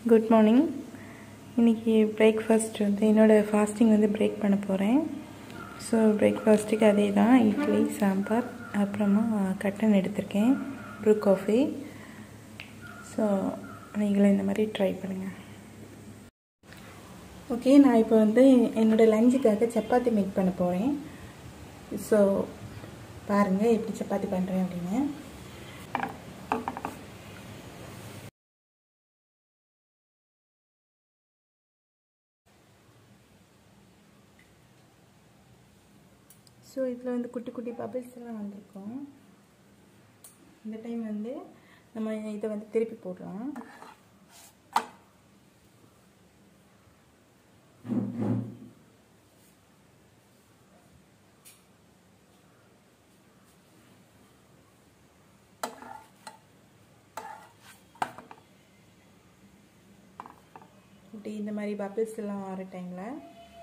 good morning இன்றைக்கி breakfast வந்து என்னோடய ஃபாஸ்டிங் வந்து பிரேக் பண்ண போகிறேன் ஸோ பிரேக்ஃபாஸ்ட்டுக்கு அதே தான் இட்லி சாம்பார் அப்புறமா கட்டன் எடுத்திருக்கேன் ப்ரூ காஃபி ஸோ நீங்களும் இந்த மாதிரி ட்ரை பண்ணுங்கள் ஓகே நான் இப்போ வந்து என்னோடய லஞ்சுக்காக சப்பாத்தி மேக் பண்ண போகிறேன் ஸோ பாருங்கள் எப்படி சப்பாத்தி பண்ணுறேன் அப்படின்னு ஸோ இதில் வந்து குட்டி குட்டி பபிள்ஸ் எல்லாம் வந்திருக்கும் இந்த டைம் வந்து நம்ம இதை வந்து திருப்பி போடுறோம் இப்படி இந்த மாதிரி பபிள்ஸ் எல்லாம் வர டைமில்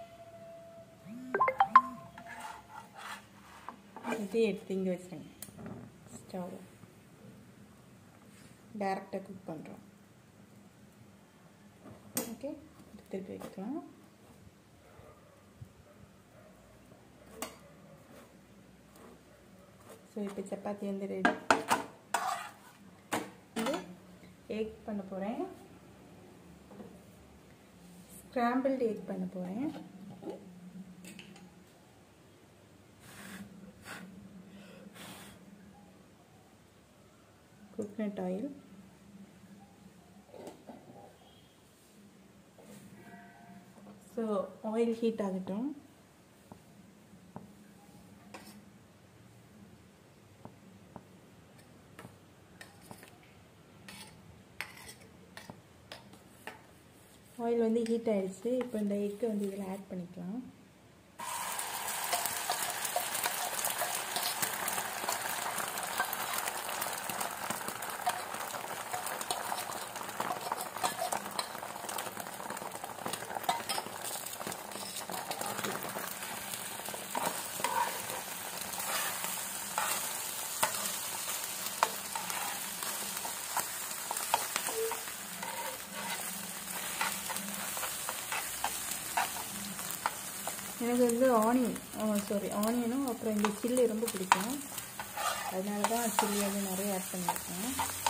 இதே எடுத்து இங்கே வச்சுருங்க ஸ்டவ் டேரெக்டாக குக் பண்ணுறோம் ஓகே திருப்பி வைக்கலாம் ஸோ இப்போ சப்பாத்தி வந்து ரெடி இது எக் பண்ண போகிறேன் ஸ்க்ராம்பிள்டு எக் பண்ண போகிறேன் coconut oil so oil heat ஆகட்டும் ஆயில் வந்து ஹீட் ஆயிடுச்சு இப்போ இந்த எக்கை வந்து இதில் ஆட் பண்ணிக்கலாம் எனக்கு வந்து ஆனியன் சாரி ஆனியனும் அப்புறம் இந்த சில்லி ரொம்ப பிடிக்கும் அதனால தான் சில்லி வந்து நிறைய ஆட் பண்ணியிருக்கேன்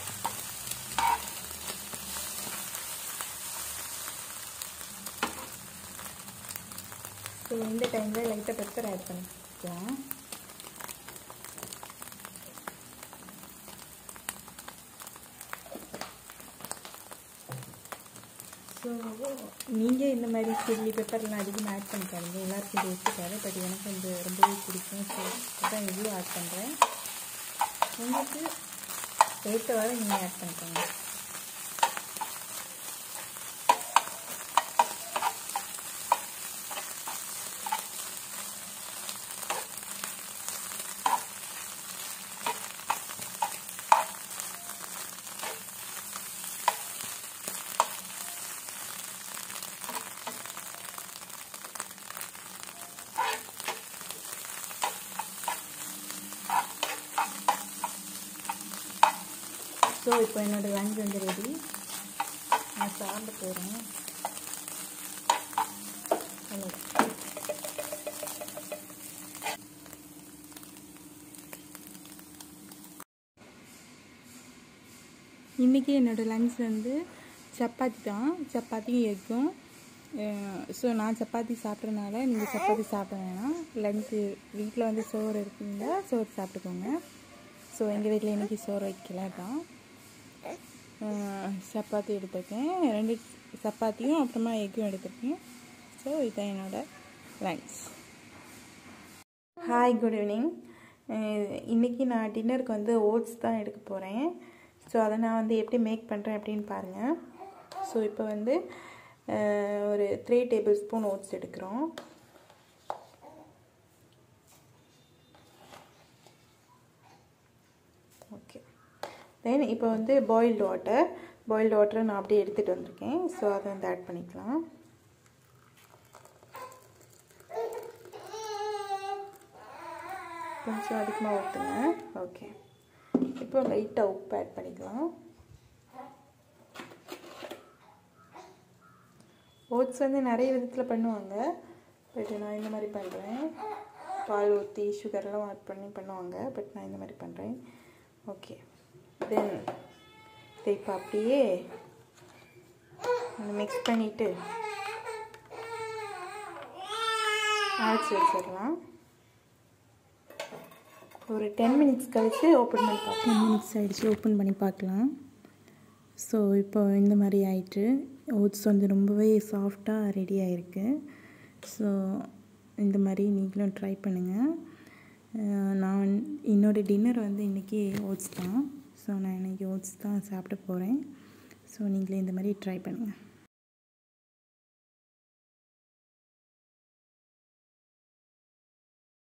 ஸோ இந்த டைமில் லைட்டாக பெப்பர் ஆட் பண்ணிக்கலாம் ஸோ நீங்கள் இந்த மாதிரி சில்லி பெப்பர்லாம் அதிகமாக ஆட் பண்ணிக்காதீங்க எல்லாருக்கும் இது ஒத்துக்காது பட் எனக்கு வந்து ரொம்பவே பிடிக்கும் ஸோ அதான் இவ்வளோ ஆட் பண்ணுறேன் உங்களுக்கு ஏற்ற வரை நீங்கள் ஆட் பண்ணிக்கோங்க ஸோ இப்போ என்னோடய லஞ்ச் வந்து ரெடி நான் சாப்பிட போகிறேன் இன்றைக்கி என்னோடய லஞ்ச் வந்து சப்பாத்தி தான் சப்பாத்தியும் எக்கும் ஸோ நான் சப்பாத்தி சாப்பிட்றதுனால நீங்கள் சப்பாத்தி சாப்பிட வேணாம் லஞ்சு வீட்டில் வந்து சோறு இருக்குங்க சோறு சாப்பிட்டுக்கோங்க ஸோ எங்கள் வீட்டில் இன்றைக்கி சோறு வைக்கல தான் சப்பாத்தி எடுத்திருக்கேன் ரெண்டு சப்பாத்தியும் அப்புறமா எக்கும் எடுத்திருக்கேன் ஸோ இதுதான் என்னோடய லஞ்ச் ஹாய் குட் ஈவினிங் இன்றைக்கி நான் டின்னருக்கு வந்து ஓட்ஸ் தான் எடுக்க போகிறேன் ஸோ அதை நான் வந்து எப்படி மேக் பண்ணுறேன் அப்படின்னு பாருங்கள் ஸோ இப்போ வந்து ஒரு த்ரீ டேபிள் ஸ்பூன் ஓட்ஸ் எடுக்கிறோம் ஓகே தென் இப்போ வந்து பாயில்டு வாட்டர் பாயில்டு வாட்டரை நான் அப்படியே எடுத்துகிட்டு வந்திருக்கேன் ஸோ அதை வந்து ஆட் பண்ணிக்கலாம் கொஞ்சம் அதிகமாக ஊற்றுங்க ஓகே இப்போ லைட்டாக உப்பு ஆட் பண்ணிக்கலாம் ஓட்ஸ் வந்து நிறைய விதத்தில் பண்ணுவாங்க பட் நான் இந்த மாதிரி பண்ணுறேன் பால் ஊற்றி சுகர்லாம் ஆட் பண்ணி பண்ணுவாங்க பட் நான் இந்த மாதிரி பண்ணுறேன் ஓகே தென் இதை இப்போ அப்படியே மிக்ஸ் பண்ணிவிட்டு அரைச்சி வச்சிடலாம் ஒரு டென் மினிட்ஸ் கழித்து ஓப்பன் பண்ணி பார்க்கலாம் டென் மினிட்ஸ் ஆகிடுச்சு ஓப்பன் பண்ணி பார்க்கலாம் ஸோ இப்போ இந்த மாதிரி ஆயிட்டு ஓட்ஸ் வந்து ரொம்பவே சாஃப்டாக ரெடி ஆகிருக்கு ஸோ இந்த மாதிரி நீங்களும் ட்ரை பண்ணுங்கள் நான் என்னோடய டின்னர் வந்து இன்றைக்கி ஓட்ஸ் தான் ஸோ நான் இன்றைக்கி ஓட்ஸ் தான் சாப்பிட போகிறேன் ஸோ நீங்களே இந்த மாதிரி ட்ரை பண்ணுங்கள்